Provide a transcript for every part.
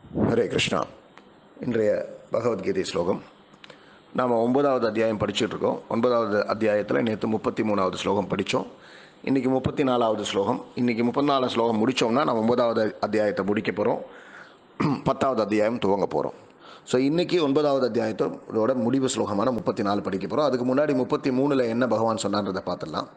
ஹரே கிருஷ்ணா இன்றைய பகவத்கீதை ஸ்லோகம் நாம் ஒன்பதாவது அத்தியாயம் படிச்சுட்டு இருக்கோம் ஒன்பதாவது அத்தியாயத்தில் நேற்று முப்பத்தி மூணாவது ஸ்லோகம் படித்தோம் இன்றைக்கி முப்பத்தி நாலாவது ஸ்லோகம் இன்றைக்கி முப்பத்தி நாலாவது ஸ்லோகம் முடித்தோம்னா நம்ம ஒன்பதாவது அத்தியாயத்தை முடிக்க போகிறோம் பத்தாவது அத்தியாயம் துவங்க போகிறோம் ஸோ இன்றைக்கி ஒன்பதாவது அத்தியாயத்தோட முடிவு ஸ்லோகமான முப்பத்தி நாலு படிக்க போகிறோம் அதுக்கு முன்னாடி முப்பத்தி மூணில் என்ன பகவான் சொன்னான்றதை பார்த்துடலாம்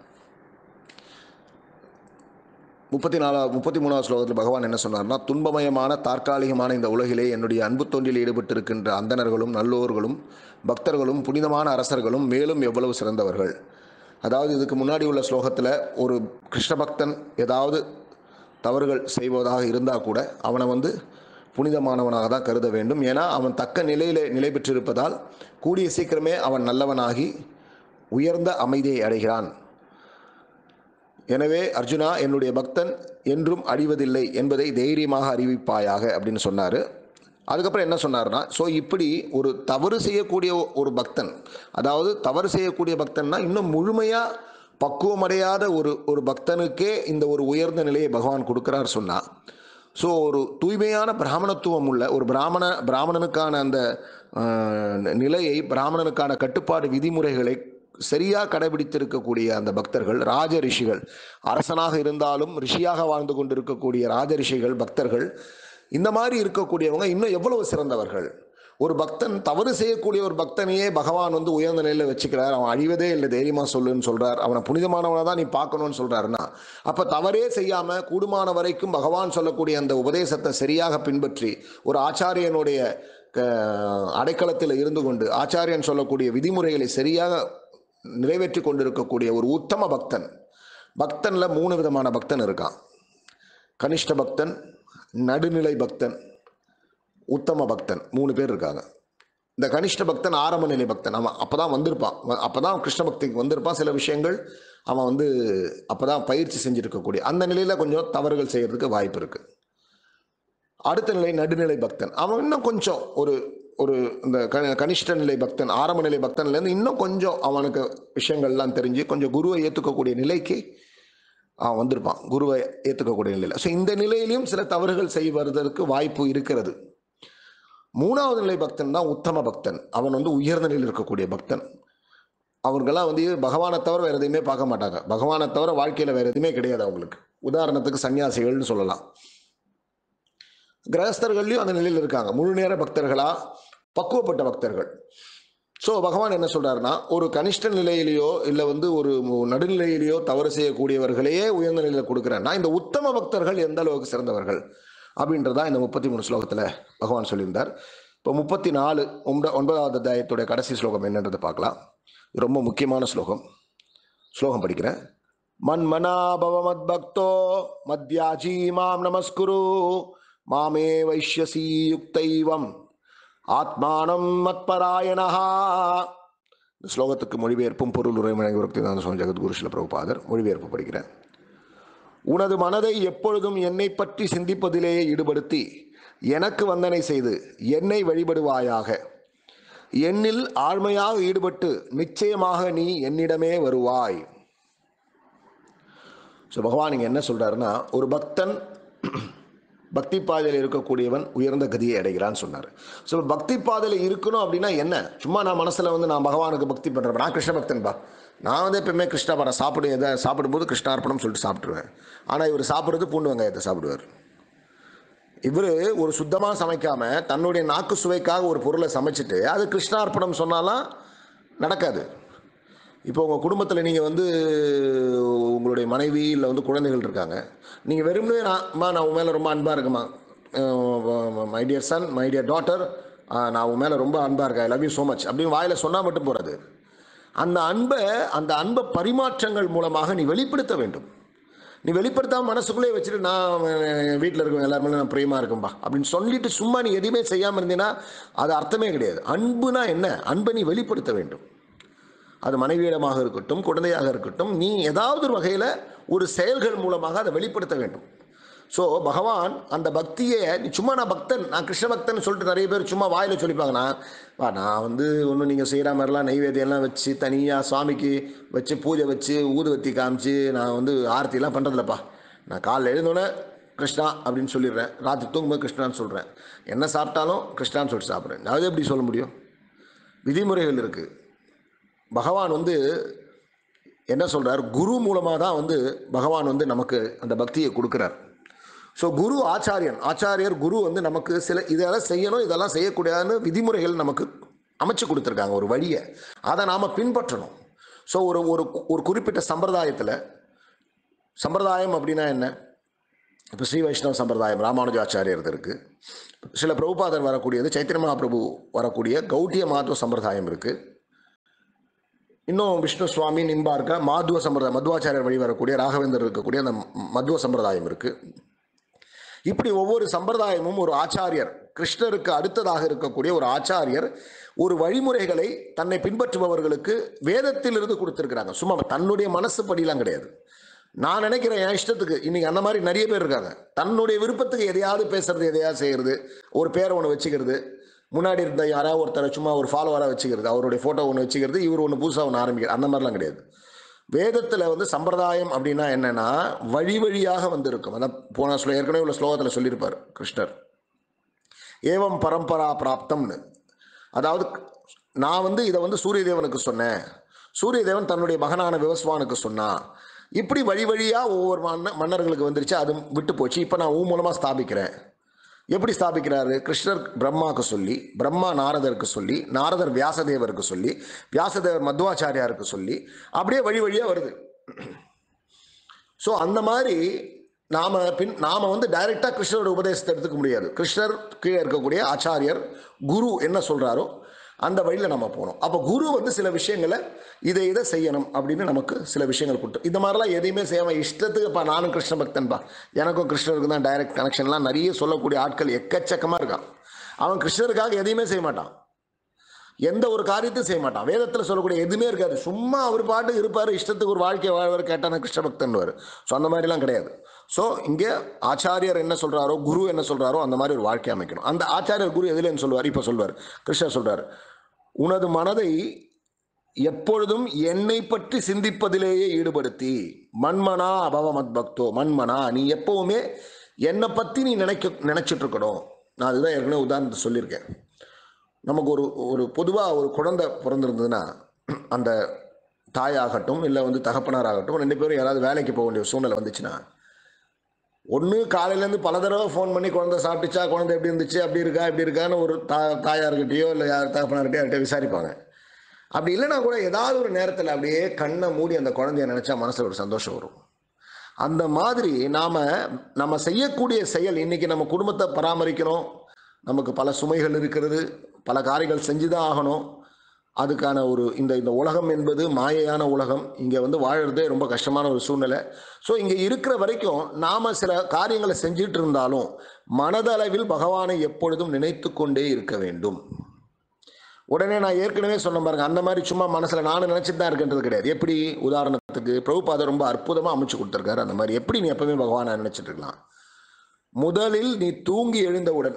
முப்பத்தி நாலா முப்பத்தி மூணாவது ஸ்லோகத்தில் பகவான் என்ன சொன்னார்னா துன்பமயமான தற்காலிகமான இந்த உலகிலே என்னுடைய அன்பு தொண்டில் ஈடுபட்டிருக்கின்ற அந்தணர்களும் நல்லோர்களும் பக்தர்களும் புனிதமான அரசர்களும் மேலும் எவ்வளவு சிறந்தவர்கள் அதாவது இதுக்கு முன்னாடி உள்ள ஸ்லோகத்தில் ஒரு கிருஷ்ண பக்தன் ஏதாவது தவறுகள் செய்வதாக இருந்தால் கூட அவனை வந்து புனிதமானவனாக தான் கருத வேண்டும் ஏன்னா அவன் தக்க நிலையிலே நிலை பெற்றிருப்பதால் கூடிய சீக்கிரமே அவன் நல்லவனாகி உயர்ந்த அமைதியை அடைகிறான் எனவே அர்ஜுனா என்னுடைய பக்தன் என்றும் அழிவதில்லை என்பதை தைரியமாக அறிவிப்பாயாக அப்படின்னு சொன்னார் அதுக்கப்புறம் என்ன சொன்னார்னா ஸோ இப்படி ஒரு தவறு செய்யக்கூடிய ஒரு பக்தன் அதாவது தவறு செய்யக்கூடிய பக்தன்னா இன்னும் முழுமையாக பக்குவமடையாத ஒரு ஒரு பக்தனுக்கே இந்த ஒரு உயர்ந்த நிலையை பகவான் கொடுக்குறார் சொன்னால் ஸோ ஒரு தூய்மையான பிராமணத்துவம் உள்ள ஒரு பிராமண பிராமணனுக்கான அந்த அஹ், நிலையை பிராமணனுக்கான கட்டுப்பாடு விதிமுறைகளை சரியாக கடைபிடித்திருக்கக்கூடிய அந்த பக்தர்கள் ராஜ ரிஷிகள் அரசனாக இருந்தாலும் ரிஷியாக வாழ்ந்து கொண்டிருக்கக்கூடிய ராஜ ரிஷிகள் பக்தர்கள் இந்த மாதிரி இருக்கக்கூடியவங்க இன்னும் எவ்வளவு சிறந்தவர்கள் ஒரு பக்தன் தவறு செய்யக்கூடிய ஒரு பக்தனையே பகவான் வந்து உயர்ந்த நிலையில் வச்சுக்கிறார் அவன் அழிவதே இல்லை தைரியமா சொல்லுன்னு சொல்றார் அவனை புனிதமானவனை தான் நீ பார்க்கணும்னு சொல்றாருன்னா அப்ப தவறே செய்யாம கூடுமான வரைக்கும் பகவான் சொல்லக்கூடிய அந்த உபதேசத்தை சரியாக பின்பற்றி ஒரு ஆச்சாரியனுடைய க- அடைக்கலத்தில் இருந்து கொண்டு ஆச்சாரியன் சொல்லக்கூடிய விதிமுறைகளை சரியாக நிறைவேற்றி கொண்டிருக்கக்கூடிய ஒரு உத்தம பக்தன் பக்தன்ல மூணு விதமான பக்தன் இருக்கான் கனிஷ்ட பக்தன் நடுநிலை பக்தன் உத்தம பக்தன் மூணு பேர் இருக்காங்க இந்த கனிஷ்ட பக்தன் ஆரம்ப நிலை பக்தன் அவன் அப்பதான் வந்திருப்பான் வ- அப்பதான் கிருஷ்ண பக்திக்கு வந்திருப்பான் சில விஷயங்கள் அவன் வந்து அப்பதான் பயிற்சி செஞ்சிருக்கக்கூடிய அந்த நிலையில கொஞ்சம் தவறுகள் செய்யறதுக்கு வாய்ப்பு இருக்கு அடுத்த நிலை நடுநிலை பக்தன் அவன் இன்னும் கொஞ்சம் ஒரு ஒரு இந்த க- கனிஷ்ட நிலை பக்தன் ஆரம்ப நிலை பக்தன்லேருந்து இன்னும் கொஞ்சம் அவனுக்கு விஷயங்கள்லாம் தெரிஞ்சு கொஞ்சம் குருவை ஏற்றுக்கக்கூடிய நிலைக்கு அவன் வந்திருப்பான் குருவை ஏற்றுக்கக்கூடிய நிலையில் ஸோ இந்த நிலையிலையும் சில தவறுகள் செய்வதற்கு வாய்ப்பு இருக்கிறது மூணாவது நிலை பக்தன் தான் உத்தம பக்தன் அவன் வந்து உயர்ந்த நிலையில் இருக்கக்கூடிய பக்தன் அவர்கள்லாம் வந்து பகவானை தவிர வேற எதையுமே பார்க்க மாட்டாங்க பகவானை தவிர வாழ்க்கையில் வேற எதுவுமே கிடையாது அவங்களுக்கு உதாரணத்துக்கு சன்னியாசிகள்னு சொல்லலாம் கிரகஸ்தர்கள்லையும் அந்த நிலையில் இருக்காங்க முழு நேர பக்தர்களா பக்குவப்பட்ட பக்தர்கள் ஸோ பகவான் என்ன சொல்றாருன்னா ஒரு கனிஷ்ட நிலையிலேயோ இல்லை வந்து ஒரு மு- நடுநிலையிலேயோ தவறு செய்யக்கூடியவர்களையே உயர்ந்த நிலையில் கொடுக்குறேன்னா இந்த உத்தம பக்தர்கள் எந்த அளவுக்கு சிறந்தவர்கள் அப்படின்றதா இந்த முப்பத்தி மூணு ஸ்லோகத்தில் பகவான் சொல்லியிருந்தார் இப்போ முப்பத்தி நாலு ஒன்ப ஒன்பதாவது அத்தியாயத்துடைய கடைசி ஸ்லோகம் என்னன்றதை பார்க்கலாம் இது ரொம்ப முக்கியமான ஸ்லோகம் ஸ்லோகம் படிக்கிறேன் மன்மனாபவ மத்பக்தோ மத்யாஜி மாம் நமஸ்குரு மாமே வைஷ்யசி யுக்தைவம் ஆத்மானம் மத்பராயணா இந்த ஸ்லோகத்துக்கு மொழிபெயர்ப்பும் பொருள் உரை வழங்கி விரக்தி சுவாமி ஜெகத்குரு சில பிரபுபாதர் மொழிபெயர்ப்பு படிக்கிறேன் உனது மனதை எப்பொழுதும் என்னை பற்றி சிந்திப்பதிலே ஈடுபடுத்தி எனக்கு வந்தனை செய்து என்னை வழிபடுவாயாக என்னில் ஆழ்மையாக ஈடுபட்டு நிச்சயமாக நீ என்னிடமே வருவாய் ஸோ பகவான் இங்கே என்ன சொல்றாருன்னா ஒரு பக்தன் பக்தி பாதையில் இருக்கக்கூடியவன் உயர்ந்த கதியை அடைகிறான்னு சொன்னார் ஸோ பக்தி பாதையில் இருக்கணும் அப்படின்னா என்ன சும்மா நான் மனசில் வந்து நான் பகவானுக்கு பக்தி பண்ணுறேன் நான் கிருஷ்ண பக்தன்பா நான் வந்து எப்பவுமே கிருஷ்ணா படம் சாப்பிடு எதை சாப்பிடும்போது கிருஷ்ணார்ப்பணம் சொல்லிட்டு சாப்பிட்ருவேன் ஆனால் இவர் சாப்பிட்றது பூண்டு வெங்காயத்தை சாப்பிடுவார் இவர் ஒரு சுத்தமாக சமைக்காம தன்னுடைய நாக்கு சுவைக்காக ஒரு பொருளை சமைச்சிட்டு அது கிருஷ்ணார்ப்பணம் சொன்னாலாம் நடக்காது இப்போ உங்கள் குடும்பத்தில் நீங்கள் வந்து உங்களுடைய மனைவி இல்லை வந்து குழந்தைகள் இருக்காங்க நீங்கள் வெறுமனே நான் அம்மா நான் உன் மேலே ரொம்ப அன்பாக இருக்குமா my dear son my dear daughter நான் உன் மேலே ரொம்ப அன்பாக இருக்கேன் I love you so much அப்படின்னு வாயில் சொன்னால் மட்டும் போகிறது அந்த அன்பை அந்த அன்பை பரிமாற்றங்கள் மூலமாக நீ வெளிப்படுத்த வேண்டும் நீ வெளிப்படுத்தாம மனசுக்குள்ளே வச்சுட்டு நான் என் வீட்டில் இருக்கவங்க எல்லாருமே நான் பிரியமா இருக்கும்பா அப்படின்னு சொல்லிட்டு சும்மா நீ எதையுமே செய்யாமல் இருந்தீன்னா அது அர்த்தமே கிடையாது அன்புனா என்ன அன்பை நீ வெளிப்படுத்த வேண்டும் அது மனைவியிடமாக இருக்கட்டும் குழந்தையாக இருக்கட்டும் நீ ஏதாவது ஒரு வகையில் ஒரு செயல்கள் மூலமாக அதை வெளிப்படுத்த வேண்டும் ஸோ பகவான் அந்த பக்தியை நீ சும்மா நான் பக்தன் நான் கிருஷ்ண பக்தன் சொல்லிட்டு நிறைய பேர் சும்மா வாயில் சொல்லிப்பாங்க நான் வா நான் வந்து ஒன்றும் நீங்கள் செய்கிற மாதிரிலாம் நெய்வேத்தியம்லாம் வச்சு தனியாக சுவாமிக்கு வச்சு பூஜை வச்சு ஊதுவத்தி காமிச்சு நான் வந்து ஆரத்திலாம் பண்ணுறதில்லப்பா நான் காலைல எழுந்தோடனே கிருஷ்ணா அப்படின்னு சொல்லிடுறேன் ராத்திரி தூங்கும்போது கிருஷ்ணான்னு சொல்கிறேன் என்ன சாப்பிட்டாலும் கிருஷ்ணான்னு சொல்லிட்டு சாப்பிட்றேன் அது எப்படி சொல்ல முடியும் விதிமுறைகள் இருக்குது பகவான் வந்து என்ன சொல்கிறார் குரு மூலமாக தான் வந்து பகவான் வந்து நமக்கு அந்த பக்தியை கொடுக்குறார் ஸோ குரு ஆச்சாரியன் ஆச்சாரியர் குரு வந்து நமக்கு சில இதெல்லாம் செய்யணும் இதெல்லாம் செய்யக்கூடாதுன்னு விதிமுறைகள் நமக்கு அமைச்சு கொடுத்துருக்காங்க ஒரு வழியை அதை நாம் பின்பற்றணும் ஸோ ஒரு ஒரு ஒரு குறிப்பிட்ட சம்பிரதாயத்தில் சம்பிரதாயம் அப்படின்னா என்ன இப்போ ஸ்ரீ வைஷ்ணவ சம்பிரதாயம் ராமானுஜாச்சாரியர் இருக்குது சில பிரபுபாதர் வரக்கூடியது சைத்தன்ய மகாபிரபு வரக்கூடிய கௌட்டிய மாத்துவ சம்பிரதாயம் இருக்குது இன்னும் விஷ்ணு சுவாமி நின்பா இருக்க மாதுவ சம்பிரதாயம் மத்வாச்சாரியர் வழி வரக்கூடிய ராகவேந்தர் இருக்கக்கூடிய அந்த மத்வ சம்பிரதாயம் இருக்குது இப்படி ஒவ்வொரு சம்பிரதாயமும் ஒரு ஆச்சாரியர் கிருஷ்ணருக்கு அடுத்ததாக இருக்கக்கூடிய ஒரு ஆச்சாரியர் ஒரு வழிமுறைகளை தன்னை பின்பற்றுபவர்களுக்கு வேதத்திலிருந்து கொடுத்துருக்குறாங்க சும்மா தன்னுடைய மனசு படிலாம் கிடையாது நான் நினைக்கிறேன் என் இஷ்டத்துக்கு இன்னைக்கு அந்த மாதிரி நிறைய பேர் இருக்காங்க தன்னுடைய விருப்பத்துக்கு எதையாவது பேசுறது எதையாவது செய்யறது ஒரு பேரை ஒன்று வச்சுக்கிறது முன்னாடி இருந்த யாராவது ஒருத்தரை சும்மா ஒரு ஃபாலோவராக வச்சுக்கிறது அவருடைய ஃபோட்டோ ஒன்று வச்சுக்கிறது இவர் ஒன்று புதுசாக ஒன்று ஆரம்பிக்கிறது அந்த மாதிரிலாம் கிடையாது வேதத்தில் வந்து சம்பிரதாயம் அப்படின்னா என்னன்னா வழி வழியாக வந்திருக்கும் அதான் போன ஸ்லோ ஏற்கனவே உள்ள ஸ்லோகத்தில் சொல்லியிருப்பார் கிருஷ்ணர் ஏவம் பரம்பரா பிராப்தம்னு அதாவது நான் வந்து இதை வந்து சூரிய தேவனுக்கு சொன்னேன் சூரிய தேவன் தன்னுடைய மகனான விவஸ்வானுக்கு சொன்னான் இப்படி வழி வழியாக ஒவ்வொரு மன்ன மன்னர்களுக்கு வந்துருச்சு அது விட்டு போச்சு இப்போ நான் ஊ மூலமாக ஸ்தாபிக்கிறேன் எப்படி ஸ்தாபிக்கிறாரு கிருஷ்ணர் பிரம்மாவுக்கு சொல்லி பிரம்மா நாரதருக்கு சொல்லி நாரதர் வியாசதேவருக்கு சொல்லி வியாசதேவர் மத்வாச்சாரியாருக்கு சொல்லி அப்படியே வழி வழியாக வருது ஸோ அந்த மாதிரி நாம பின் நாம வந்து டைரெக்டாக கிருஷ்ணரோட உபதேசத்தை எடுத்துக்க முடியாது கிருஷ்ணர் கீழே இருக்கக்கூடிய ஆச்சாரியர் குரு என்ன சொல்றாரோ அந்த வழியில் நம்ம போகணும் அப்போ குரு வந்து சில விஷயங்களை இதை இதை செய்யணும் அப்படின்னு நமக்கு சில விஷயங்கள் கொடுத்து இந்த மாதிரிலாம் எதையுமே செய்யாமல் இஷ்டத்துக்குப்பா நானும் கிருஷ்ண பக்தன்பா எனக்கும் கிருஷ்ணருக்கு தான் டைரக்ட் கனெக்ஷன்லாம் நிறைய சொல்லக்கூடிய ஆட்கள் எக்கச்சக்கமாக இருக்கான் அவன் கிருஷ்ணருக்காக எதையுமே செய்ய மாட்டான் எந்த ஒரு காரியத்தையும் செய்ய மாட்டான் வேதத்தில் சொல்லக்கூடிய எதுவுமே இருக்காது சும்மா அவர் பாட்டு இருப்பார் இஷ்டத்துக்கு ஒரு வாழ்க்கை வாழ்வார் கேட்டான கிருஷ்ண பக்தன்வார் ஸோ அந்த மாதிரிலாம் கிடையாது ஸோ இங்கே ஆச்சாரியர் என்ன சொல்கிறாரோ குரு என்ன சொல்கிறாரோ அந்த மாதிரி ஒரு வாழ்க்கை அமைக்கணும் அந்த ஆச்சாரியர் குரு எதுலன்னு சொல்லுவார் இப்போ சொல்வார் கிருஷ்ணர் சொல்கிறார் உனது மனதை எப்பொழுதும் என்னை பற்றி சிந்திப்பதிலேயே ஈடுபடுத்தி மண்மனா அபவ மத் பக்தோ மண்மனா நீ எப்பவுமே என்னை பற்றி நீ நினைக்க நினைச்சிட்டு இருக்கணும் நான் அதுதான் ஏற்கனவே உதாரணத்தை சொல்லியிருக்கேன் நமக்கு ஒரு ஒரு பொதுவாக ஒரு குழந்தை பிறந்திருந்ததுன்னா அந்த தாயாகட்டும் இல்லை வந்து தகப்பனாராகட்டும் ரெண்டு பேரும் யாராவது வேலைக்கு போக வேண்டிய சூழ்நிலை வந்துச்சுன்னா ஒன்று காலையிலேருந்து பல தடவை ஃபோன் பண்ணி குழந்தை சாப்பிட்டுச்சா குழந்தை எப்படி இருந்துச்சு அப்படி இருக்கா இப்படி இருக்கான்னு ஒரு தா தாயார்கிட்டயோ இல்லை யார் தகப்பனார்கிட்டயோ யார்கிட்டயோ விசாரிப்பாங்க அப்படி இல்லைன்னா கூட ஏதாவது ஒரு நேரத்தில் அப்படியே கண்ணை மூடி அந்த குழந்தைய நினச்சா மனசில் ஒரு சந்தோஷம் வரும் அந்த மாதிரி நாம் நம்ம செய்யக்கூடிய செயல் இன்னைக்கு நம்ம குடும்பத்தை பராமரிக்கிறோம் நமக்கு பல சுமைகள் இருக்கிறது பல காரியங்கள் செஞ்சு தான் ஆகணும் அதுக்கான ஒரு இந்த இந்த உலகம் என்பது மாயையான உலகம் இங்கே வந்து வாழறதே ரொம்ப கஷ்டமான ஒரு சூழ்நிலை ஸோ இங்கே இருக்கிற வரைக்கும் நாம் சில காரியங்களை செஞ்சிட்டு இருந்தாலும் மனதளவில் பகவானை எப்பொழுதும் நினைத்து கொண்டே இருக்க வேண்டும் உடனே நான் ஏற்கனவே சொன்ன பாருங்க அந்த மாதிரி சும்மா மனசில் நானும் நினச்சிட்டு தான் இருக்கின்றது கிடையாது எப்படி உதாரணத்துக்கு பிரபுபாதர் ரொம்ப அற்புதமாக அமைச்சு கொடுத்துருக்காரு அந்த மாதிரி எப்படி நீ எப்பவுமே பகவானை நினச்சிட்டு இருக்கலாம் முதலில் நீ தூங்கி எழுந்தவுடன்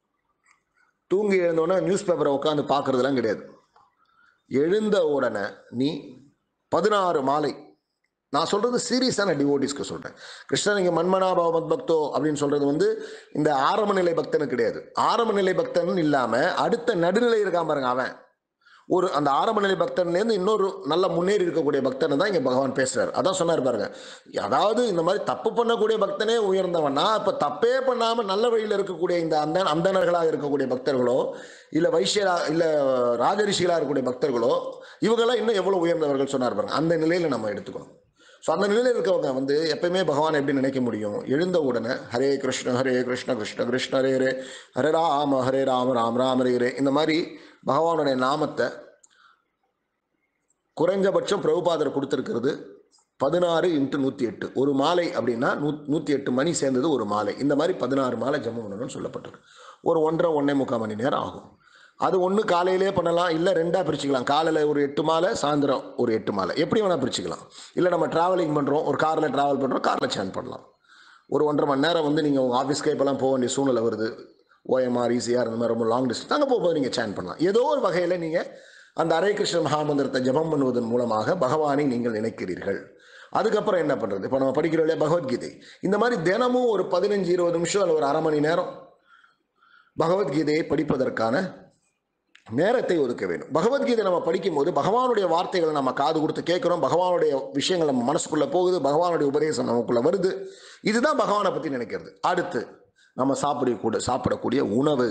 தூங்கி எழுந்தவுடனே நியூஸ் பேப்பரை உட்காந்து பார்க்கறதுலாம் கிடையாது எழுந்த உடனே நீ பதினாறு மாலை நான் சொல்றது சீரியஸான டிவோட்டிஸ்க்கு சொல்றேன் கிருஷ்ணன் இங்க மன்மனாபாவ மத் பக்தோ அப்படின்னு சொல்றது வந்து இந்த ஆரம்ப நிலை பக்தனு கிடையாது ஆரம்ப நிலை பக்தன் இல்லாம அடுத்த நடுநிலை இருக்காம பாருங்க அவன் ஒரு அந்த ஆரம்ப நிலை பக்தன்லேருந்து இன்னொரு நல்ல முன்னேறி இருக்கக்கூடிய பக்தனை தான் இங்கே பகவான் பேசுறாரு அதான் சொன்னார் பாருங்க அதாவது இந்த மாதிரி தப்பு பண்ணக்கூடிய பக்தனே உயர்ந்தவனா இப்போ தப்பே பண்ணாமல் நல்ல வழியில் இருக்கக்கூடிய இந்த அந்த அந்தணர்களாக இருக்கக்கூடிய பக்தர்களோ இல்லை வைஷ்யரா இல்லை ராஜரிஷிகளாக இருக்கக்கூடிய பக்தர்களோ இவங்கெல்லாம் இன்னும் எவ்வளோ உயர்ந்தவர்கள் சொன்னார் பாருங்க அந்த நிலையில் நம்ம எடுத்துக்கணும் ஸோ அந்த நிலையில் இருக்கவங்க வந்து எப்பயுமே பகவான் எப்படி நினைக்க முடியும் எழுந்த உடனே ஹரே கிருஷ்ண ஹரே கிருஷ்ண கிருஷ்ண கிருஷ்ண ஹரே ஹரே ஹரே ராம ஹரே ராம ராம் ராம ஹரே ஹரே இந்த மாதிரி பகவானுடைய நாமத்தை குறைஞ்சபட்சம் பிரபுபாதர் கொடுத்துருக்கிறது பதினாறு இன்ட்டு நூற்றி எட்டு ஒரு மாலை அப்படின்னா நூ நூற்றி எட்டு மணி சேர்ந்தது ஒரு மாலை இந்த மாதிரி பதினாறு மாலை ஜம்மு பண்ணணும்னு சொல்லப்பட்டிருக்கு ஒரு ஒன்றரை ஒன்றே முக்கால் மணி நேரம் ஆகும் அது ஒன்று காலையிலே பண்ணலாம் இல்லை ரெண்டாக பிரிச்சுக்கலாம் காலையில் ஒரு எட்டு மாலை சாயந்தரம் ஒரு எட்டு மாலை எப்படி வேணால் பிரிச்சுக்கலாம் இல்லை நம்ம ட்ராவலிங் பண்ணுறோம் ஒரு காரில் ட்ராவல் பண்ணுறோம் காரில் சேன் பண்ணலாம் ஒரு ஒன்றரை மணி நேரம் வந்து நீங்கள் உங்கள் ஆஃபீஸ்க்கே இப்போலாம் போக வேண்டிய சூழ்நிலை வருது ஓஎம்ஆர் ஈஸியாக இந்த மாதிரி ரொம்ப லாங் டிஸ்டன்ஸ் அங்கே போகும்போது நீங்கள் சேன் பண்ணலாம் ஏதோ ஒரு வகையில் நீங்கள் அந்த ஹரே கிருஷ்ண மகாமந்திரத்தை ஜபம் பண்ணுவதன் மூலமாக பகவானை நீங்கள் நினைக்கிறீர்கள் அதுக்கப்புறம் என்ன பண்ணுறது இப்போ நம்ம படிக்கிறோம் இல்லையா பகவத்கீதை இந்த மாதிரி தினமும் ஒரு பதினஞ்சு இருபது நிமிஷம் அல்லது ஒரு அரை மணி நேரம் பகவத்கீதையை படிப்பதற்கான நேரத்தை ஒதுக்க வேண்டும் பகவத்கீதை நம்ம படிக்கும்போது பகவானுடைய வார்த்தைகளை நம்ம காது கொடுத்து கேட்குறோம் பகவானுடைய விஷயங்கள் நம்ம மனசுக்குள்ளே போகுது பகவானுடைய உபதேசம் நமக்குள்ளே வருது இதுதான் பகவானை பற்றி நினைக்கிறது அடுத்து நம்ம சாப்பிடக்கூட சாப்பிடக்கூடிய உணவு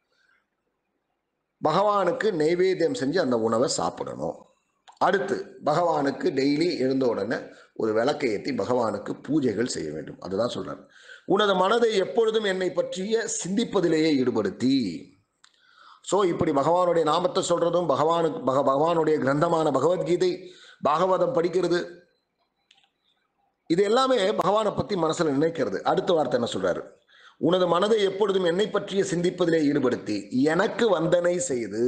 பகவானுக்கு நெய்வேத்தியம் செஞ்சு அந்த உணவை சாப்பிடணும் அடுத்து பகவானுக்கு டெய்லி எழுந்த உடனே ஒரு விளக்கை ஏற்றி பகவானுக்கு பூஜைகள் செய்ய வேண்டும் அதுதான் சொல்றார் உனது மனதை எப்பொழுதும் என்னை பற்றிய சிந்திப்பதிலேயே ஈடுபடுத்தி ஸோ இப்படி பகவானுடைய நாமத்தை சொல்றதும் பகவானுக்கு பக பகவானுடைய கிரந்தமான பகவத்கீதை பாகவதம் படிக்கிறது இது எல்லாமே பகவானை பற்றி மனசில் நினைக்கிறது அடுத்த வார்த்தை என்ன சொல்றாரு உனது மனதை எப்பொழுதும் என்னை பற்றிய சிந்திப்பதிலே ஈடுபடுத்தி எனக்கு வந்தனை செய்து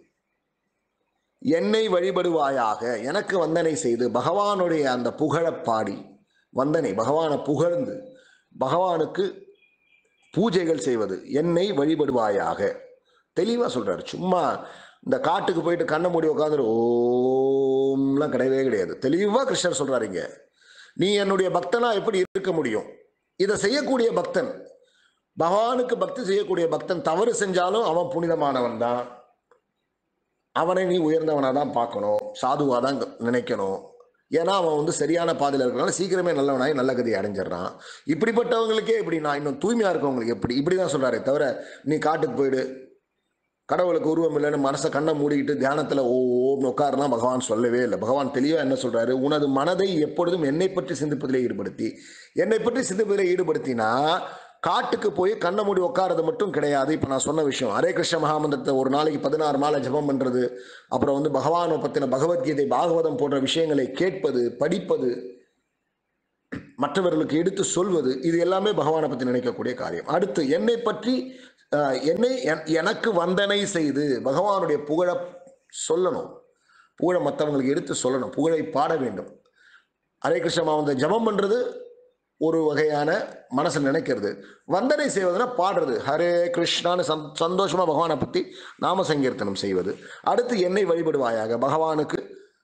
என்னை வழிபடுவாயாக எனக்கு வந்தனை செய்து பகவானுடைய அந்த புகழப் பாடி வந்தனை பகவானை புகழ்ந்து பகவானுக்கு பூஜைகள் செய்வது என்னை வழிபடுவாயாக தெளிவாக சொல்றாரு சும்மா இந்த காட்டுக்கு போயிட்டு கண்ணை மூடி உட்காந்துரு ஓம்லாம் கிடையவே கிடையாது தெளிவாக கிருஷ்ணர் சொல்றாருங்க நீ என்னுடைய பக்தனா எப்படி இருக்க முடியும் இதை செய்யக்கூடிய பக்தன் பகவானுக்கு பக்தி செய்யக்கூடிய பக்தன் தவறு செஞ்சாலும் அவன் புனிதமானவன் தான் அவனை நீ உயர்ந்தவனாக தான் பார்க்கணும் சாதுவாக தான் நினைக்கணும் ஏன்னா அவன் வந்து சரியான பாதையில் இருக்கிறனால சீக்கிரமே நல்லவனாய் நல்ல கதி அடைஞ்சிடுறான் இப்படிப்பட்டவங்களுக்கே இப்படி நான் இன்னும் தூய்மையாக இருக்கவங்களுக்கு எப்படி இப்படி தான் சொல்கிறாரே தவிர நீ காட்டுக்கு போயிடு கடவுளுக்கு உருவம் இல்லைன்னு மனசை கண்ணை மூடிக்கிட்டு தியானத்தில் ஓ ஓம் உட்காருனா பகவான் சொல்லவே இல்லை பகவான் தெளிவாக என்ன சொல்கிறாரு உனது மனதை எப்பொழுதும் என்னை பற்றி சிந்திப்பதிலே ஈடுபடுத்தி என்னை பற்றி சிந்திப்பதிலே ஈடுபடுத்தினா காட்டுக்கு போய் கண்ணை மூடி உட்காரது மட்டும் கிடையாது இப்போ நான் சொன்ன விஷயம் ஹரே கிருஷ்ண மகாமந்திரத்தை ஒரு நாளைக்கு பதினாறு மாலை ஜபம் பண்ணுறது அப்புறம் வந்து பகவானை பற்றின பகவத்கீதை பாகவதம் போன்ற விஷயங்களை கேட்பது படிப்பது மற்றவர்களுக்கு எடுத்து சொல்வது இது எல்லாமே பகவானை பற்றி நினைக்கக்கூடிய காரியம் அடுத்து என்னை பற்றி அஹ், என்னை என்- எனக்கு வந்தனை செய்து பகவானுடைய புகழ சொல்லணும் புகழ மற்றவங்களுக்கு எடுத்து சொல்லணும் புகழை பாட வேண்டும் ஹரே கிருஷ்ணமா வந்து ஜபம் பண்றது ஒரு வகையான மனசில் நினைக்கிறது வந்தனை செய்வதுன்னா பாடுறது ஹரே கிருஷ்ணான்னு சந் சந்தோஷமா பகவானை பற்றி நாம சங்கீர்த்தனம் செய்வது அடுத்து என்னை வழிபடுவாயாக பகவானுக்கு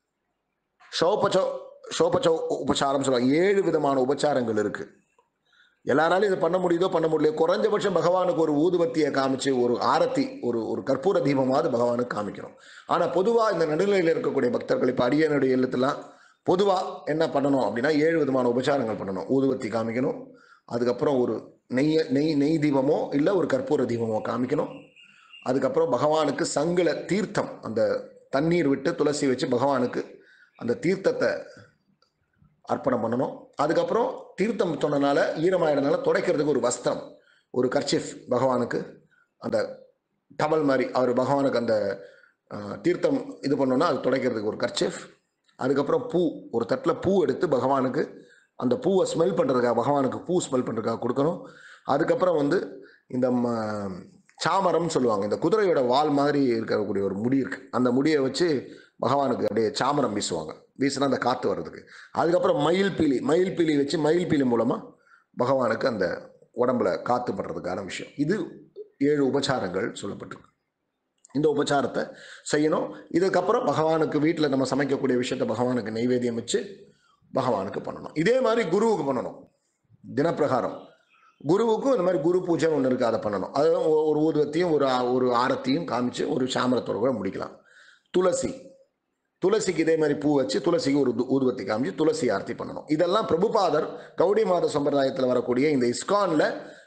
ஷோபச்சோ ஷோபச்சோ உபச்சாரம் சொல்லுவாங்க ஏழு விதமான உபச்சாரங்கள் இருக்கு எல்லாராலும் இதை பண்ண முடியுதோ பண்ண முடியலையோ குறைஞ்சபட்சம் பகவானுக்கு ஒரு ஊதுபத்தியை காமிச்சு ஒரு ஆரத்தி ஒரு ஒரு கற்பூர தீபமாவது பகவானுக்கு காமிக்கிறோம் ஆனால் பொதுவாக இந்த நடுநிலையில் இருக்கக்கூடிய பக்தர்கள் இப்போ அடியனுடைய இல்லத்துலாம் பொதுவாக என்ன பண்ணணும் அப்படின்னா ஏழு விதமான உபச்சாரங்கள் பண்ணணும் ஊதுபத்தி காமிக்கணும் அதுக்கப்புறம் ஒரு நெய் நெய் நெய் தீபமோ இல்லை ஒரு கற்பூர தீபமோ காமிக்கணும் அதுக்கப்புறம் பகவானுக்கு சங்குல தீர்த்தம் அந்த தண்ணீர் விட்டு துளசி வச்சு பகவானுக்கு அந்த தீர்த்தத்தை அர்ப்பணம் பண்ணணும் அதுக்கப்புறம் தீர்த்தம் சொன்னனால ஈரமாயிடனால துடைக்கிறதுக்கு ஒரு வஸ்திரம் ஒரு கர்ச்சிஃப் பகவானுக்கு அந்த டவல் மாதிரி அவர் பகவானுக்கு அந்த அஹ், தீர்த்தம் இது பண்ணோன்னா அது துடைக்கிறதுக்கு ஒரு கர்ச்சிஃப் அதுக்கப்புறம் பூ ஒரு தட்டில் பூ எடுத்து பகவானுக்கு அந்த பூவை ஸ்மெல் பண்ணுறதுக்காக பகவானுக்கு பூ ஸ்மெல் பண்ணுறதுக்காக கொடுக்கணும் அதுக்கப்புறம் வந்து இந்த ம- சாமரம்னு சொல்லுவாங்க இந்த குதிரையோட வால் மாதிரி இருக்கக்கூடிய ஒரு முடி இருக்கு அந்த முடியை வச்சு பகவானுக்கு அப்படியே சாமரம் வீசுவாங்க வீசினா அந்த காற்று வர்றதுக்கு அதுக்கப்புறம் மயில் பீலி மயில் பீலி வச்சு மயில் பீலி மூலமாக பகவானுக்கு அந்த உடம்புல காற்று படுறதுக்கான விஷயம் இது ஏழு உபச்சாரங்கள் சொல்லப்பட்டிருக்கு இந்த உபச்சாரத்தை செய்யணும் இதுக்கப்புறம் பகவானுக்கு வீட்டில் நம்ம சமைக்கக்கூடிய விஷயத்தை பகவானுக்கு நைவேத்தியம் வச்சு பகவானுக்கு பண்ணணும் இதே மாதிரி குருவுக்கு பண்ணணும் தினப்பிரகாரம் குருவுக்கும் இந்த மாதிரி குரு பூஜை ஒன்று இருக்குது அதை பண்ணணும் அது ஒ- ஒரு ஊதுவத்தையும் ஒரு ஆ- ஒரு ஆரத்தியும் காமிச்சு ஒரு சாமரத்தோட கூட முடிக்கலாம் துளசி துளசிக்கு இதே மாதிரி பூ வச்சு துளசிக்கு ஒரு து- ஊதுவத்தி காமிச்சு துளசி ஆர்த்தி பண்ணணும் இதெல்லாம் பிரபுபாதர் கௌடி மாத சம்பிரதாயத்தில் வரக்கூடிய இந்த இஸ்கான்ல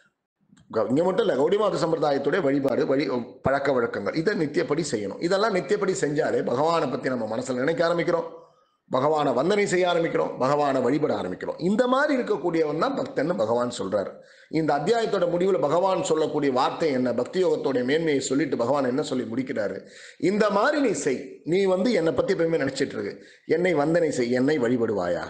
க- இங்க மட்டும் இல்லை கௌடி மாத சம்பிரதாயத்துடைய வழிபாடு வழி பழக்க வழக்கங்கள் இதை நித்தியப்படி செய்யணும் இதெல்லாம் நித்தியப்படி செஞ்சாலே பகவானை பற்றி நம்ம மனசில் நினைக்க ஆரம்பிக்கிறோம் பகவானை வந்தனை செய்ய ஆரம்பிக்கிறோம் பகவானை வழிபட ஆரம்பிக்கிறோம் இந்த மாதிரி இருக்கக்கூடியவன் தான் பக்தன்னு பகவான் சொல்றாரு இந்த அத்தியாயத்தோட முடிவில் பகவான் சொல்லக்கூடிய வார்த்தை என்ன பக்தி யோகத்தோட மேன்மையை சொல்லிட்டு பகவான் என்ன சொல்லி முடிக்கிறாரு இந்த மாதிரி நீ செய் நீ வந்து என்னை பத்தி எப்பயுமே நினைச்சிட்டு இருக்கு என்னை வந்தனை செய் என்னை வழிபடுவாயாக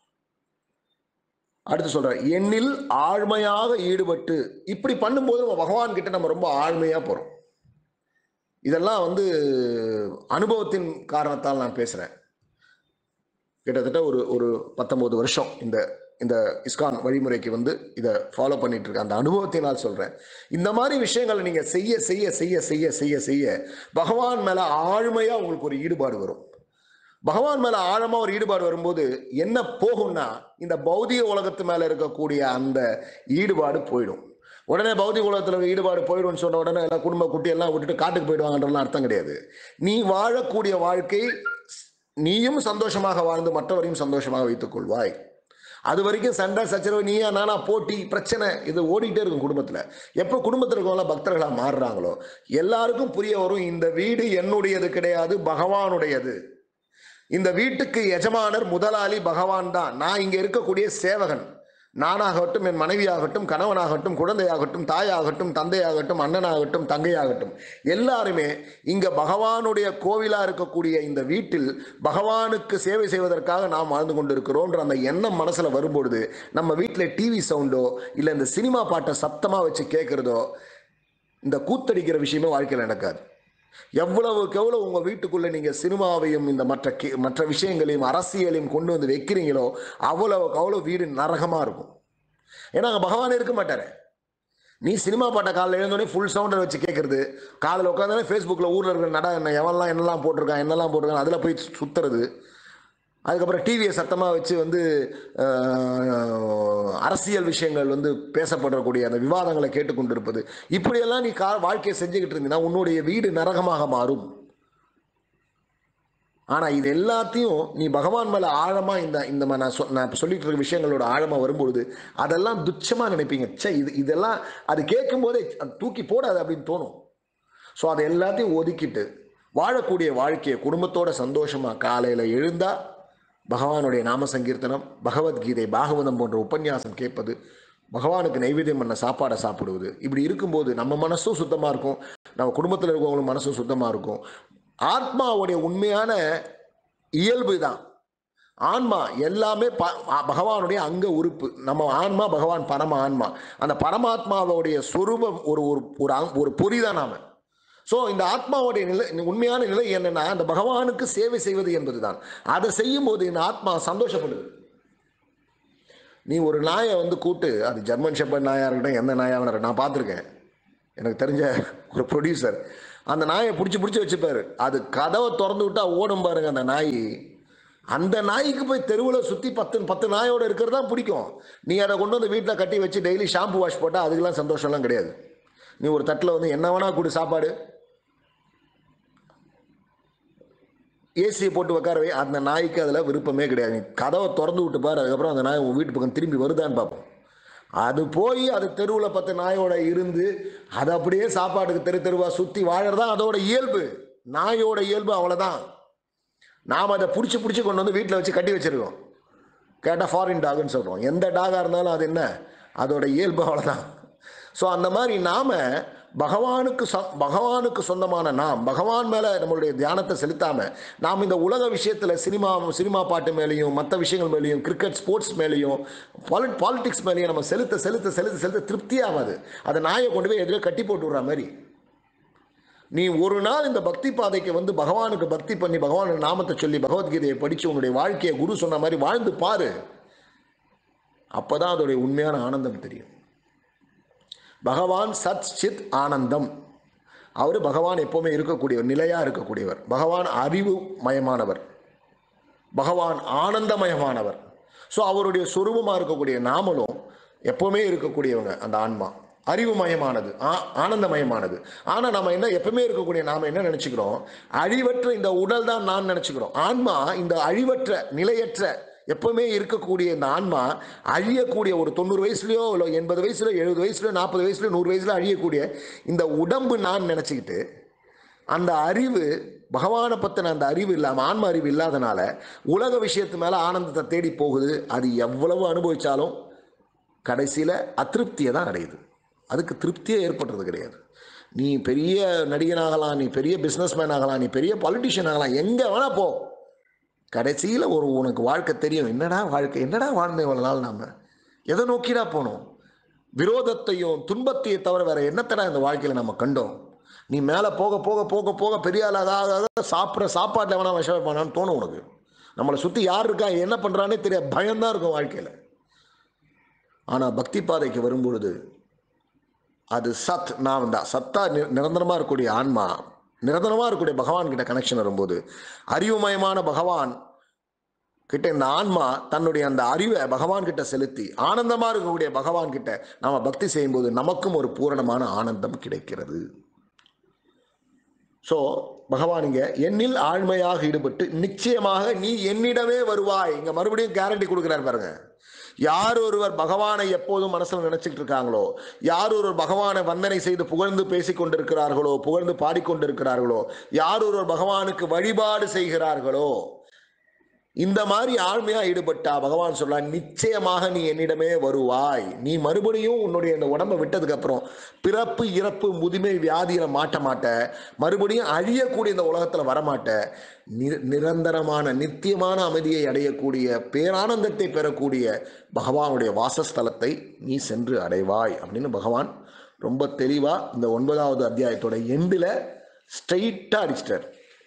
அடுத்து சொல்ற என்னில் ஆழ்மையாக ஈடுபட்டு இப்படி பண்ணும்போது நம்ம பகவான் கிட்ட நம்ம ரொம்ப ஆழ்மையா போறோம் இதெல்லாம் வந்து அனுபவத்தின் காரணத்தால் நான் பேசுறேன் கிட்டத்தட்ட ஒரு ஒரு பத்தொன்பது வருஷம் இந்த இந்த இஸ்கான் வழிமுறைக்கு வந்து இதை ஃபாலோ பண்ணிட்டு இருக்க அந்த அனுபவத்தினால் சொல்றேன் இந்த மாதிரி விஷயங்களை நீங்க செய்ய செய்ய செய்ய செய்ய செய்ய செய்ய பகவான் மேல ஆழ்மையா உங்களுக்கு ஒரு ஈடுபாடு வரும் பகவான் மேல ஆழமா ஒரு ஈடுபாடு வரும்போது என்ன போகும்னா இந்த பௌதிக உலகத்து மேல இருக்கக்கூடிய அந்த ஈடுபாடு போயிடும் உடனே பௌதிக உலகத்துல ஈடுபாடு போயிடும்னு சொன்ன உடனே எல்லாம் குடும்ப குட்டி எல்லாம் விட்டுட்டு காட்டுக்கு போயிடுவாங்கன்றலாம் அர்த்தம் கிடையாது நீ வாழக்கூடிய வாழ்க்கை நீயும் சந்தோஷமாக வாழ்ந்து மற்றவரையும் சந்தோஷமாக வைத்துக் கொள்வாய் அது வரைக்கும் சண்டை சச்சரவு நீயா நானா போட்டி பிரச்சனை இது ஓடிட்டே இருக்கும் குடும்பத்தில் எப்போ குடும்பத்தில் இருக்கவங்கள பக்தர்களாக மாறுறாங்களோ எல்லாருக்கும் புரிய வரும் இந்த வீடு என்னுடையது கிடையாது பகவானுடையது இந்த வீட்டுக்கு எஜமானர் முதலாளி பகவான் தான் நான் இங்கே இருக்கக்கூடிய சேவகன் நானாகட்டும் என் மனைவியாகட்டும் கணவனாகட்டும் குழந்தையாகட்டும் தாயாகட்டும் தந்தையாகட்டும் அண்ணனாகட்டும் தங்கையாகட்டும் எல்லாருமே இங்க பகவானுடைய கோவிலா இருக்கக்கூடிய இந்த வீட்டில் பகவானுக்கு சேவை செய்வதற்காக நாம் வாழ்ந்து கொண்டிருக்கிறோன்ற அந்த எண்ணம் மனசுல வரும்பொழுது நம்ம வீட்டில் டிவி சவுண்டோ இல்லை இந்த சினிமா பாட்டை சத்தமா வச்சு கேட்கறதோ இந்த கூத்தடிக்கிற விஷயமே வாழ்க்கையில் நடக்காது எவ்வளவுக்கு எவ்வளவு உங்க வீட்டுக்குள்ள நீங்க சினிமாவையும் இந்த மற்ற கே- மற்ற விஷயங்களையும் அரசியலையும் கொண்டு வந்து வைக்கிறீங்களோ அவ்வளவுக்கு அவ்வளவு வீடு நரகமா இருக்கும் ஏன்னா அங்க பகவான் இருக்க மாட்டாரு நீ சினிமா பாட்டை காலைல எழுந்தோடனே ஃபுல் சவுண்டை வச்சு கேட்கறது காலையில் உட்காந்தாலே ஃபேஸ்புக்கில் ஊரில் இருக்கிற நட என்ன எவன்லாம் என்னெல்லாம் போட்டிருக்கான் என்னெல்லாம் போட்டிருக்கான் அதில் போய் சுத்துறது அதுக்கப்புறம் டிவியை சத்தமாக வச்சு வந்து அஹ், அரசியல் விஷயங்கள் வந்து பேசப்படக்கூடிய அந்த விவாதங்களை கேட்டுக்கொண்டிருப்பது இப்படியெல்லாம் நீ கா வாழ்க்கையை செஞ்சுக்கிட்டு இருந்தீங்கன்னா உன்னுடைய வீடு நரகமாக மாறும் ஆனால் இது எல்லாத்தையும் நீ பகவான் மேலே ஆழமாக இந்த இந்த மா- நான் சொ நான் இப்ப சொல்லிட்டு இருக்க விஷயங்களோட ஆழமாக வரும்பொழுது அதெல்லாம் துச்சமாக நினைப்பீங்க ச்சே இது இதெல்லாம் அது கேட்கும்போதே அது தூக்கி போடாது அப்படின்னு தோணும் ஸோ அதை எல்லாத்தையும் ஒதுக்கிட்டு வாழக்கூடிய வாழ்க்கையை குடும்பத்தோட சந்தோஷமாக காலையில் எழுந்தா பகவானுடைய நாம சங்கீர்த்தனம் பகவத்கீதை பாகவதம் போன்ற உபன்யாசம் கேட்பது பகவானுக்கு நைவேத்தியம் பண்ண சாப்பாடை சாப்பிடுவது இப்படி இருக்கும்போது நம்ம மனசும் சுத்தமாக இருக்கும் நம்ம குடும்பத்தில் இருக்கவங்களும் மனசும் சுத்தமாக இருக்கும் ஆத்மாவுடைய உண்மையான இயல்பு தான் ஆன்மா எல்லாமே ப ஆ- பகவானுடைய அங்க உறுப்பு நம்ம ஆன்மா பகவான் பரம ஆன்மா அந்த பரமாத்மாவுடைய சொரூபம் ஒரு ஒரு ஒரு அங்- ஒரு பொறி தான் நாம ஸோ இந்த ஆத்மாவுடைய நிலை உண்மையான நிலை என்னன்னா அந்த பகவானுக்கு சேவை செய்வது என்பதுதான் அதை செய்யும் போது இந்த ஆத்மா சந்தோஷப்படுது நீ ஒரு நாயை வந்து கூட்டு அது ஜெர்மன் ஷெப்பர்ட் நாயாக இருக்கட்டும் எந்த நாயாக இருக்கட்டும் நான் பார்த்துருக்கேன் எனக்கு தெரிஞ்ச ஒரு ப்ரொடியூசர் அந்த நாயை பிடிச்சி பிடிச்சி வச்சுப்பாரு அது கதவை திறந்து விட்டா ஓடும் பாருங்க அந்த நாய் அந்த நாய்க்கு போய் தெருவில் சுற்றி பத்து பத்து நாயோட இருக்கிறது தான் பிடிக்கும் நீ அதை கொண்டு வந்து வீட்டில் கட்டி வச்சு டெய்லி ஷாம்பு வாஷ் போட்டால் அதுக்கெல்லாம் சந்தோஷம்லாம் கிடையாது நீ ஒரு தட்டில் வந்து என்ன வேணா கொடு சாப்பாடு ஏசியை போட்டு உட்காரவே அந்த நாய்க்கு அதில் விருப்பமே கிடையாது நீ கதவை திறந்து விட்டு பாரு அதுக்கப்புறம் அந்த நாய் உன் வீட்டு பக்கம் திரும்பி வருதான்னு பார்ப்போம் அது போய் அது தெருவில் பத்து நாயோட இருந்து அது அப்படியே சாப்பாட்டுக்கு தெரு தெருவாக சுற்றி வாழறதா அதோட இயல்பு நாயோட இயல்பு அவ்வளோதான் நாம் அதை பிடிச்சி பிடிச்சி கொண்டு வந்து வீட்டில் வச்சு கட்டி வச்சிருக்கோம் கேட்டால் ஃபாரின் டாக்னு சொல்கிறோம் எந்த டாகாக இருந்தாலும் அது என்ன அதோட இயல்பு அவ்வளோதான் ஸோ அந்த மாதிரி நாம் பகவானுக்கு சொ பகவானுக்கு சொந்தமான நாம் பகவான் மேலே நம்மளுடைய தியானத்தை செலுத்தாமல் நாம் இந்த உலக விஷயத்தில் சினிமா சினிமா பாட்டு மேலேயும் மற்ற விஷயங்கள் மேலேயும் கிரிக்கெட் ஸ்போர்ட்ஸ் மேலேயும் பாலிட் பாலிடிக்ஸ் மேலேயும் நம்ம செலுத்த செலுத்த செலுத்த செலுத்த திருப்தியாகாது அதை நாயை கொண்டு போய் எதிரே கட்டி போட்டு விடுற மாதிரி நீ ஒரு நாள் இந்த பக்தி பாதைக்கு வந்து பகவானுக்கு பக்தி பண்ணி பகவான் நாமத்தை சொல்லி பகவத்கீதையை படித்து உன்னுடைய வாழ்க்கையை குரு சொன்ன மாதிரி வாழ்ந்து பாரு அப்பதான் அதோடைய உண்மையான ஆனந்தம் தெரியும் பகவான் சத் சித் ஆனந்தம் அவர் பகவான் எப்பவுமே இருக்கக்கூடியவர் நிலையாக இருக்கக்கூடியவர் பகவான் அறிவு மயமானவர் பகவான் ஆனந்தமயமானவர் ஸோ அவருடைய சொரூபமாக இருக்கக்கூடிய நாமளும் எப்பவுமே இருக்கக்கூடியவங்க அந்த ஆன்மா அறிவுமயமானது ஆ- ஆனந்தமயமானது ஆனால் நம்ம என்ன எப்பவுமே இருக்கக்கூடிய நாம என்ன நினச்சிக்கிறோம் அழிவற்ற இந்த உடல் தான் நான் நினச்சிக்கிறோம் ஆன்மா இந்த அழிவற்ற நிலையற்ற எப்பவுமே இருக்கக்கூடிய இந்த ஆன்மா அழியக்கூடிய ஒரு தொண்ணூறு வயசுலையோ இல்லை எண்பது வயசுலையோ எழுபது வயசுலையோ நாற்பது வயசுலையோ நூறு வயசுல அழியக்கூடிய இந்த உடம்பு நான் நினச்சிக்கிட்டு அந்த அறிவு பகவானை பற்றின அந்த அறிவு இல்லாமல் ஆன்ம அறிவு இல்லாதனால உலக விஷயத்து மேலே ஆனந்தத்தை தேடி போகுது அது எவ்வளவு அனுபவிச்சாலும் கடைசியில் அதிருப்தியை தான் அடையுது அதுக்கு திருப்தியே ஏற்படுறது கிடையாது நீ பெரிய நடிகனாகலாம் நீ பெரிய பிஸ்னஸ்மேன் ஆகலாம் நீ பெரிய பாலிட்டிஷியன் ஆகலாம் எங்கே வேணால் போ கடைசியில் ஒரு உனக்கு வாழ்க்கை தெரியும் என்னடா வாழ்க்கை என்னடா வாழ்ந்தேன் இவ்வளோ நாள் நாம எதை நோக்கிடா போனோம் விரோதத்தையும் துன்பத்தையும் தவிர வேற என்னத்தடா இந்த வாழ்க்கையில் நம்ம கண்டோம் நீ மேலே போக போக போக போக பெரிய ஆளாக ஆக ஆக சாப்பிட்ற சாப்பாட்டில் வேணா விஷயம் பண்ணான்னு தோணும் உனக்கு நம்மளை சுற்றி யார் இருக்கா என்ன பண்ணுறானே தெரியாது பயம்தான் இருக்கும் வாழ்க்கையில் ஆனால் பக்தி பாதைக்கு வரும்பொழுது அது சத் நான் தான் சத்தா நி- நிரந்தரமா இருக்கக்கூடிய ஆன்மா நிரந்தரமாக இருக்கக்கூடிய பகவான் கிட்ட கனெக்ஷன் வரும்போது அறிவுமயமான பகவான் கிட்ட இந்த ஆன்மா தன்னுடைய அந்த அறிவை பகவான் கிட்ட செலுத்தி ஆனந்தமா இருக்கக்கூடிய பகவான் கிட்ட நாம பக்தி செய்யும்போது நமக்கும் ஒரு பூரணமான ஆனந்தம் கிடைக்கிறது ஸோ பகவான் இங்க என்னில் ஆழ்மையாக ஈடுபட்டு நிச்சயமாக நீ என்னிடமே வருவாய் இங்க மறுபடியும் கேரண்டி கொடுக்குறாரு பாருங்க யார் ஒருவர் பகவானை எப்போதும் மனசுல நினைச்சிட்டு இருக்காங்களோ யார் ஒருவர் பகவானை வந்தனை செய்து புகழ்ந்து பேசிக் கொண்டிருக்கிறார்களோ புகழ்ந்து பாடிக்கொண்டிருக்கிறார்களோ யார் ஒருவர் பகவானுக்கு வழிபாடு செய்கிறார்களோ இந்த மாதிரி ஆழ்மையா ஈடுபட்டா பகவான் சொல்றான் நிச்சயமாக நீ என்னிடமே வருவாய் நீ மறுபடியும் உன்னுடைய இந்த உடம்பை விட்டதுக்கு அப்புறம் பிறப்பு இறப்பு முதுமை வியாதியில மாட்ட மாட்ட மறுபடியும் அழியக்கூடிய இந்த உலகத்துல வரமாட்ட நி- நிரந்தரமான நித்தியமான அமைதியை அடையக்கூடிய பேரானந்தத்தை பெறக்கூடிய பகவானுடைய வாசஸ்தலத்தை நீ சென்று அடைவாய் அப்படின்னு பகவான் ரொம்ப தெளிவா இந்த ஒன்பதாவது அத்தியாயத்தோட எண்டில் ஸ்ட்ரைட்டா அடிச்சிட்டார்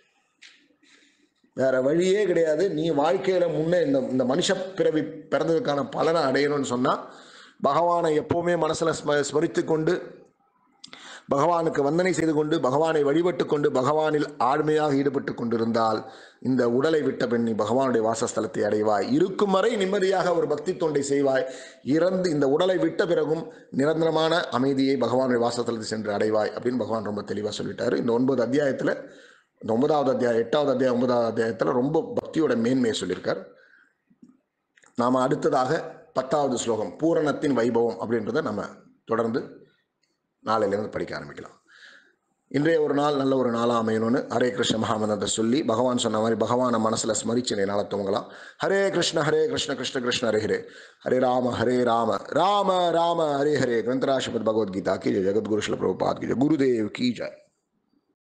வேற வழியே கிடையாது நீ வாழ்க்கையில முன்னே இந்த இந்த மனுஷ பிறவி பிறந்ததுக்கான பலனை அடையணும்னு சொன்னா பகவானை எப்பவுமே மனசுல ஸ்ம ஸ்மரித்து கொண்டு பகவானுக்கு வந்தனை செய்து கொண்டு பகவானை வழிபட்டு கொண்டு பகவானில் ஆழ்மையாக ஈடுபட்டு கொண்டிருந்தால் இந்த உடலை விட்ட பெண் நீ பகவானுடைய வாசஸ்தலத்தை அடைவாய் இருக்கும் வரை நிம்மதியாக ஒரு பக்தி தொண்டை செய்வாய் இறந்து இந்த உடலை விட்ட பிறகும் நிரந்தரமான அமைதியை பகவானுடைய வாசஸ்தலத்தை சென்று அடைவாய் அப்படின்னு பகவான் ரொம்ப தெளிவாக சொல்லிட்டாரு இந்த ஒன்பது அத்தியாயத்தில் இந்த ஒன்பதாவது அத்தியாயம் எட்டாவது அத்தியாயம் ஒன்பதாவது அத்தியாயத்தில் ரொம்ப பக்தியோட மேன்மையை சொல்லியிருக்கார் நாம் அடுத்ததாக பத்தாவது ஸ்லோகம் பூரணத்தின் வைபவம் அப்படின்றத நம்ம தொடர்ந்து நாளையிலேருந்து படிக்க ஆரம்பிக்கலாம் இன்றைய ஒரு நாள் நல்ல ஒரு நாளாக அமையணும்னு ஹரே கிருஷ்ண மகாமந்திரத்தை சொல்லி பகவான் சொன்ன மாதிரி பகவானை மனசில் ஸ்மரிச்சு என்னால் தூங்கலாம் ஹரே கிருஷ்ண ஹரே கிருஷ்ண கிருஷ்ண கிருஷ்ண ஹரே ஹரே ஹரே ராம ஹரே ராம ராம ராம ஹரே ஹரே கிரந்தராஷ்டிரபத் பகவத்கீதா கி ஜெய் ஜெகத்குரு ஸ்ல பிரபுபாத் கி ஜெய் குருதேவ் கி ஜெய்